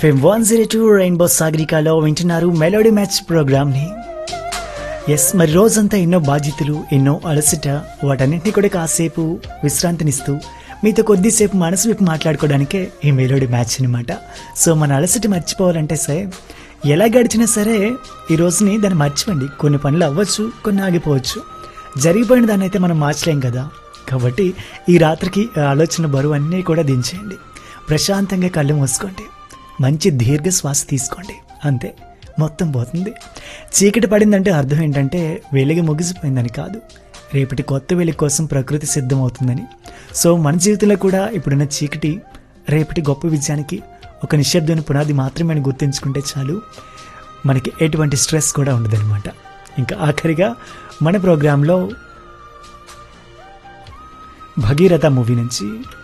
FM one zero two rainbow సాగరికాలో వింటున్నారు melody match ప్రోగ్రామ్ని ఎస్ మరి రోజంతా ఎన్నో బాధ్యతలు ఎన్నో అలసట వాటన్నింటినీ కూడా కాసేపు విశ్రాంతినిస్తూ మీతో కొద్దిసేపు మనసు విప్పి మాట్లాడుకోవడానికే ఈ మెలోడీ మ్యాచ్ అనమాట సో మన అలసట మర్చిపోవాలంటే సరే ఎలా గడిచినా సరే ఈ రోజుని దాన్ని మర్చిపోండి కొన్ని పనులు అవ్వచ్చు కొన్ని ఆగిపోవచ్చు జరిగిపోయిన దాన్ని అయితే మనం మార్చలేం కదా కాబట్టి ఈ రాత్రికి ఆ ఆలోచన బరువు అన్నీ కూడా దించేయండి ప్రశాంతంగా కళ్ళు మూసుకోండి మంచి దీర్ఘ శ్వాస తీసుకోండి అంతే మొత్తం పోతుంది చీకటి పడిందంటే అర్థం ఏంటంటే వెలుగు ముగిసిపోయిందని కాదు రేపటి కొత్త వెలుగు కోసం ప్రకృతి సిద్ధమవుతుందని సో మన జీవితంలో కూడా ఇప్పుడున్న చీకటి రేపటి గొప్ప విజయానికి ఒక నిశ్శబ్దమైన పునాది మాత్రమే అని గుర్తుంచుకుంటే చాలు మనకి ఎటువంటి స్ట్రెస్ కూడా ఉండదన్నమాట ఇంకా ఆఖరిగా మన ప్రోగ్రాంలో భగీరథ మూవీ నుంచి